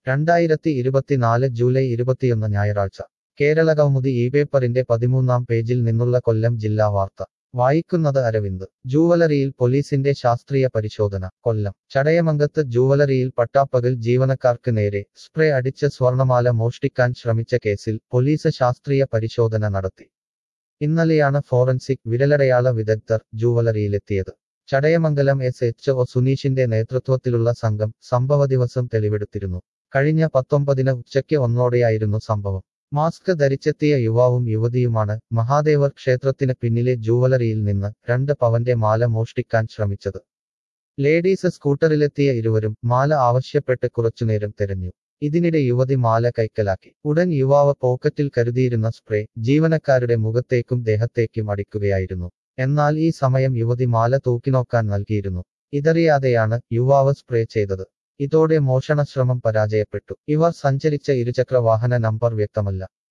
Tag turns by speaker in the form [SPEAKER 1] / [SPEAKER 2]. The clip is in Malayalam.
[SPEAKER 1] രണ്ടായിരത്തി ഇരുപത്തിനാല് ജൂലൈ ഇരുപത്തിയൊന്ന് ഞായറാഴ്ച കേരള കൗമുദി ഈ പേപ്പറിന്റെ പതിമൂന്നാം പേജിൽ നിന്നുള്ള കൊല്ലം ജില്ലാ വാർത്ത വായിക്കുന്നത് അരവിന്ദ് ജൂവലറിയിൽ പോലീസിന്റെ ശാസ്ത്രീയ പരിശോധന കൊല്ലം ചടയമംഗത്ത് ജൂവലറിയിൽ പട്ടാപ്പകൽ ജീവനക്കാർക്ക് നേരെ സ്പ്രേ അടിച്ച് സ്വർണമാല മോഷ്ടിക്കാൻ ശ്രമിച്ച കേസിൽ പോലീസ് ശാസ്ത്രീയ പരിശോധന നടത്തി ഇന്നലെയാണ് ഫോറൻസിക് വിരലടയാള വിദഗ്ധർ ജൂവലറിയിലെത്തിയത് ചടയമംഗലം എസ് എച്ച് ഒ സുനീഷിന്റെ നേതൃത്വത്തിലുള്ള സംഘം സംഭവ ദിവസം തെളിവെടുത്തിരുന്നു കഴിഞ്ഞ പത്തൊമ്പതിന് ഉച്ചയ്ക്ക് ഒന്നോടെയായിരുന്നു സംഭവം മാസ്ക് ധരിച്ചെത്തിയ യുവാവും യുവതിയുമാണ് മഹാദേവർ ക്ഷേത്രത്തിന് പിന്നിലെ ജൂവലറിയിൽ നിന്ന് രണ്ട് പവന്റെ മാല മോഷ്ടിക്കാൻ ശ്രമിച്ചത് ലേഡീസ് സ്കൂട്ടറിലെത്തിയ ഇരുവരും മാല ആവശ്യപ്പെട്ട് കുറച്ചുനേരം തെരഞ്ഞു ഇതിനിടെ യുവതി മാല കൈക്കലാക്കി ഉടൻ യുവാവ് പോക്കറ്റിൽ കരുതിയിരുന്ന സ്പ്രേ ജീവനക്കാരുടെ മുഖത്തേക്കും ദേഹത്തേക്കും അടിക്കുകയായിരുന്നു എന്നാൽ ഈ സമയം യുവതി മാല തൂക്കിനോക്കാൻ നൽകിയിരുന്നു ഇതറിയാതെയാണ് യുവാവ് സ്പ്രേ ചെയ്തത് ഇതോടെ മോഷണശ്രമം പരാജയപ്പെട്ടു ഇവർ സഞ്ചരിച്ച ഇരുചക്ര വാഹന നമ്പർ വ്യക്തമല്ല